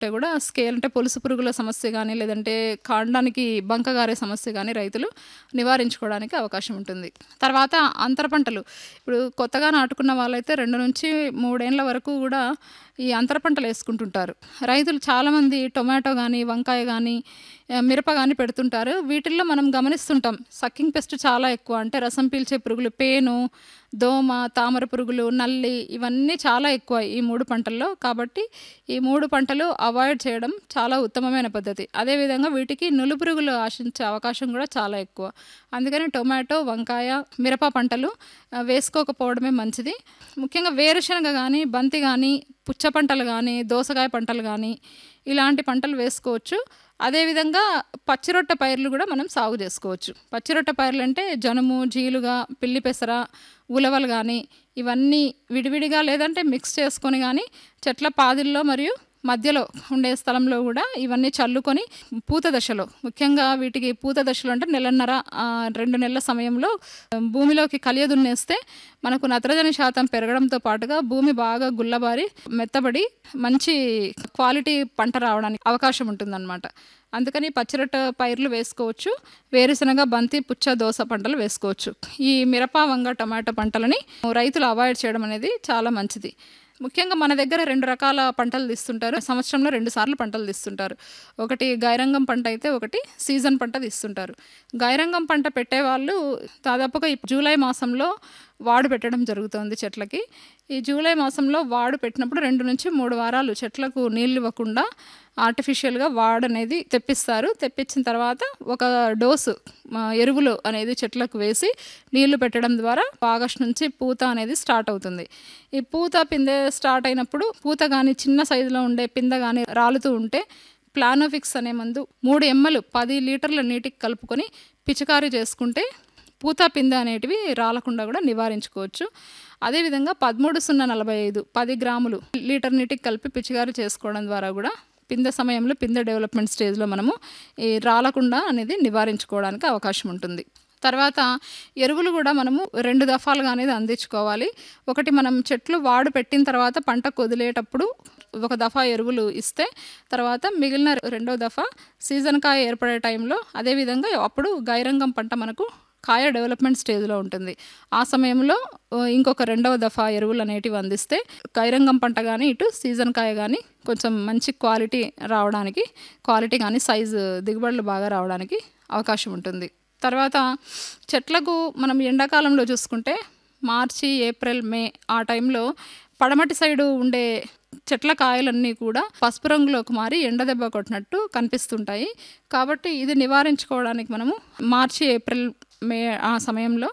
ఉంటే కూడా స్కేల్ అంటే పొలుసు పురుగుల సమస్య కానీ లేదంటే కాండానికి బంక గారే సమస్య కానీ రైతులు నివారించుకోవడానికి అవకాశం ఉంటుంది తర్వాత అంతర పంటలు ఇప్పుడు కొత్తగా నాటుకున్న వాళ్ళైతే రెండు నుంచి మూడేళ్ల వరకు కూడా ఈ అంతర పంటలు వేసుకుంటుంటారు రైతులు చాలామంది టొమాటో కానీ వంకాయ కానీ ఆ, మిరప కానీ పెడుతుంటారు వీటిల్లో మనం గమనిస్తుంటాం సక్కింగ్ పెస్ట్ చాలా ఎక్కువ అంటే రసం పీల్చే పురుగులు పేను దోమ తామర పురుగులు నల్లి ఇవన్నీ చాలా ఎక్కువ ఈ మూడు పంటల్లో కాబట్టి ఈ మూడు పంటలు అవాయిడ్ చేయడం చాలా ఉత్తమమైన పద్ధతి అదేవిధంగా వీటికి నులు పురుగులు ఆశించే అవకాశం కూడా చాలా ఎక్కువ అందుకని టొమాటో వంకాయ మిరప పంటలు ఆ, వేసుకోకపోవడమే మంచిది ముఖ్యంగా వేరుశనగ కానీ బంతి కానీ పుచ్చ పంటలు కానీ దోసకాయ పంటలు కానీ ఇలాంటి పంటలు వేసుకోవచ్చు అదేవిధంగా పచ్చిరొట్ట పైర్లు కూడా మనం సాగు చేసుకోవచ్చు పచ్చిరొట్ట పైర్లు అంటే జనుము జీలుగా పిల్లి పెసర ఉలవలు కానీ ఇవన్నీ విడివిడిగా లేదంటే మిక్స్ చేసుకొని కానీ చెట్ల పాదిల్లో మరియు మధ్యలో ఉండే స్థలంలో కూడా ఇవన్నీ చల్లుకొని పూత దశలో ముఖ్యంగా వీటికి పూత దశలో అంటే నెలన్నర ఆ, రెండు నెలల సమయంలో ఆ, భూమిలోకి కలియదున్నేస్తే మనకు నత్రజని శాతం పెరగడంతో పాటుగా భూమి బాగా గుల్లబారి మెత్తబడి మంచి క్వాలిటీ పంట రావడానికి అవకాశం ఉంటుందన్నమాట అందుకని పచ్చిరొట్ట పైర్లు వేసుకోవచ్చు వేరుశనగ బంతి పుచ్చ దోస పంటలు వేసుకోవచ్చు ఈ మిరప వంగ టమాటో పంటలని రైతులు అవాయిడ్ చేయడం అనేది చాలా మంచిది ముఖ్యంగా మన దగ్గర రెండు రకాల పంటలు తీస్తుంటారు సంవత్సరంలో రెండు సార్లు పంటలు తీస్తుంటారు ఒకటి గైరంగం పంట అయితే ఒకటి సీజన్ పంట తీస్తుంటారు గైరంగం పంట పెట్టేవాళ్ళు దాదాపుగా ఈ జూలై మాసంలో వాడు పెట్టడం జరుగుతుంది చెట్లకి ఈ జూలై మాసంలో వాడు పెట్టినప్పుడు రెండు నుంచి మూడు వారాలు చెట్లకు నీళ్ళు ఇవ్వకుండా ఆర్టిఫిషియల్గా వాడు అనేది తెప్పిస్తారు తెప్పించిన తర్వాత ఒక డోసు ఆ, ఎరువులు అనేది చెట్లకు వేసి నీళ్లు పెట్టడం ద్వారా ఆగస్ట్ నుంచి పూత అనేది స్టార్ట్ అవుతుంది ఈ పూత పిందె స్టార్ట్ అయినప్పుడు పూత కానీ చిన్న సైజులో ఉండే పిందె కానీ రాలుతూ ఉంటే ప్లానోఫిక్స్ అనే మందు మూడు ఎమ్మలు పది లీటర్ల నీటికి కలుపుకొని పిచికారీ చేసుకుంటే పూత పిందె అనేటివి రాలకుండా కూడా నివారించుకోవచ్చు అదేవిధంగా పదమూడు సున్నా నలభై ఐదు పది గ్రాములు లీటర్ నీటికి కలిపి పిచికారీ చేసుకోవడం ద్వారా కూడా పిందె సమయంలో పిందె డెవలప్మెంట్ స్టేజ్లో మనము ఈ రాలకుండా అనేది నివారించుకోవడానికి అవకాశం ఉంటుంది తర్వాత ఎరువులు కూడా మనము రెండు దఫాలుగా అనేది అందించుకోవాలి ఒకటి మనం చెట్లు వాడు పెట్టిన తర్వాత పంట కొదిలేటప్పుడు ఒక దఫా ఎరువులు ఇస్తే తర్వాత మిగిలిన రెండో దఫా సీజన్ కాయ ఏర్పడే టైంలో అదేవిధంగా అప్పుడు గైరంగం పంట మనకు కాయ డెవలప్మెంట్ స్టేజ్లో ఉంటుంది ఆ సమయంలో ఆ, ఇంకొక రెండవ దఫా ఎరువులు అనేటివి అందిస్తే కైరంగం పంట కానీ ఇటు సీజన్ కాయ కానీ కొంచెం మంచి క్వాలిటీ రావడానికి క్వాలిటీ కానీ సైజు దిగుబడులు బాగా రావడానికి అవకాశం ఉంటుంది తర్వాత చెట్లకు మనం ఎండాకాలంలో చూసుకుంటే మార్చి ఏప్రిల్ మే ఆ టైంలో పడమటి సైడు ఉండే చెట్ల కాయలన్నీ కూడా పసుపు రంగులోకి మారి ఎండ దెబ్బ కొట్టినట్టు కనిపిస్తుంటాయి కాబట్టి ఇది నివారించుకోవడానికి మనము మార్చి ఏప్రిల్ మే ఆ సమయంలో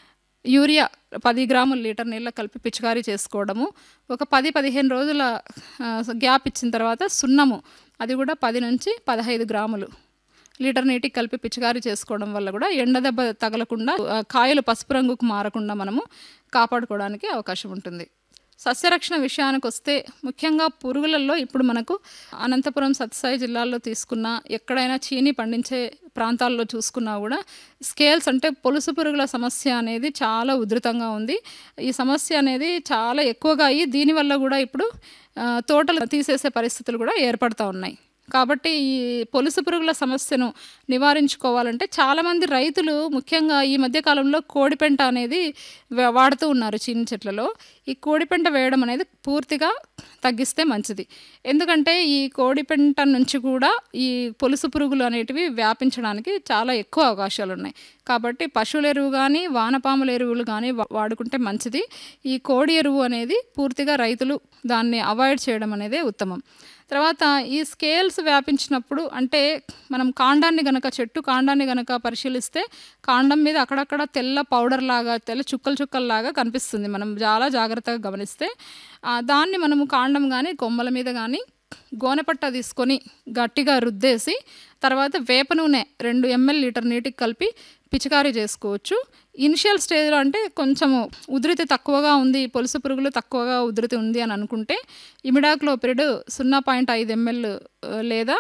యూరియా పది గ్రాముల లీటర్ నీళ్ళ కలిపి పిచికారీ చేసుకోవడము ఒక పది పదిహేను రోజుల ఆ, గ్యాప్ ఇచ్చిన తర్వాత సున్నము అది కూడా పది నుంచి పదహైదు గ్రాములు లీటర్ నీటికి కలిపి పిచికారీ చేసుకోవడం వల్ల కూడా ఎండ దెబ్బ తగలకుండా ఆ, కాయలు పసుపు రంగుకు మారకుండా మనము కాపాడుకోవడానికి అవకాశం ఉంటుంది సస్యరక్షణ విషయానికి వస్తే ముఖ్యంగా పురుగులలో ఇప్పుడు మనకు అనంతపురం సత్యసాయి జిల్లాల్లో తీసుకున్న ఎక్కడైనా చీని పండించే ప్రాంతాల్లో చూసుకున్నా కూడా స్కేల్స్ అంటే పొలుసు పురుగుల సమస్య అనేది చాలా ఉధృతంగా ఉంది ఈ సమస్య అనేది చాలా ఎక్కువగా అయ్యి దీనివల్ల కూడా ఇప్పుడు ఆ, తోటలు తీసేసే పరిస్థితులు కూడా ఏర్పడతా ఉన్నాయి కాబట్టి ఈ పొలుసు పురుగుల సమస్యను నివారించుకోవాలంటే చాలామంది రైతులు ముఖ్యంగా ఈ మధ్య కాలంలో కోడిపెంట అనేది వా- వాడుతూ ఉన్నారు చిన్న చెట్లలో ఈ కోడిపెంట వేయడం అనేది పూర్తిగా తగ్గిస్తే మంచిది ఎందుకంటే ఈ కోడిపెంట నుంచి కూడా ఈ పొలుసు పురుగులు అనేటివి వ్యాపించడానికి చాలా ఎక్కువ అవకాశాలు ఉన్నాయి కాబట్టి పశువుల ఎరువు కానీ వానపాముల ఎరువులు కానీ వా- వాడుకుంటే మంచిది ఈ కోడి ఎరువు అనేది పూర్తిగా రైతులు దాన్ని అవాయిడ్ చేయడం అనేది ఉత్తమం తర్వాత ఈ స్కేల్స్ వ్యాపించినప్పుడు అంటే మనం కాండాన్ని గనక చెట్టు కాండాన్ని గనక పరిశీలిస్తే కాండం మీద అక్కడక్కడ తెల్ల పౌడర్ లాగా తెల్ల చుక్కలు చుక్కల్లాగా కనిపిస్తుంది మనం చాలా జాగ్రత్తగా గమనిస్తే ఆ, దాన్ని మనము కాండం కానీ కొమ్మల మీద కానీ గోనెపట్ట తీసుకొని గట్టిగా రుద్దేసి తర్వాత వేప నూనె రెండు ఎంఎల్ లీటర్ నీటికి కలిపి పిచికారీ చేసుకోవచ్చు ఇనిషియల్ స్టేజ్లో అంటే కొంచెము ఉధృతి తక్కువగా ఉంది పొలుసు పురుగులు తక్కువగా ఉధృతి ఉంది అని అనుకుంటే ఇమిడాక్లోపిరిడ్ సున్నా పాయింట్ ఐదు ఎంఎల్ లేదా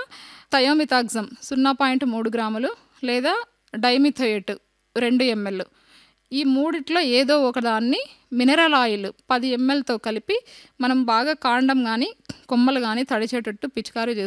థయోమితాగ్జమ్ సున్నా పాయింట్ మూడు గ్రాములు లేదా డైమిథోయేట్ రెండు ఎంఎల్ ఈ మూడిట్లో ఏదో ఒకదాన్ని మినరల్ ఆయిల్ పది ఎంఎల్తో కలిపి మనం బాగా కాండం కానీ కొమ్మలు కానీ తడిచేటట్టు పిచికారీ